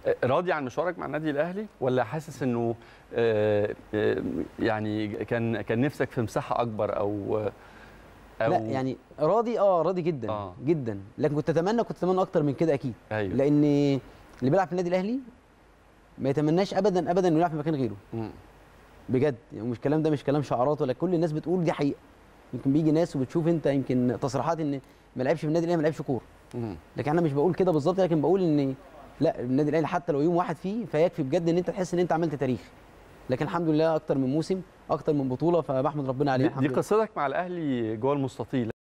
راضي عن مشوارك مع النادي الاهلي ولا حاسس انه آه، آه، يعني كان كان نفسك في مساحه اكبر او او لا يعني راضي اه راضي جدا آه. آه. جدا لكن كنت اتمنى كنت اتمنى اكتر من كده اكيد ايوه لان اللي بيلعب في النادي الاهلي ما يتمناش ابدا ابدا انه يلعب في مكان غيره مم. بجد يعني مش كلام ده مش كلام شعارات ولا كل الناس بتقول دي حقيقه يمكن بيجي ناس وبتشوف انت يمكن تصريحات ان ما لعبش في النادي الاهلي ما لعبش كوره مم. لكن انا مش بقول كده بالظبط لكن بقول ان لا النادي الاهلي حتى لو يوم واحد فيه فيكفي بجد ان انت تحس ان انت عملت تاريخ لكن الحمد لله اكتر من موسم اكتر من بطوله فبحمد ربنا عليه دي, الحمد دي لله قصتك مع الاهلي جوه المستطيل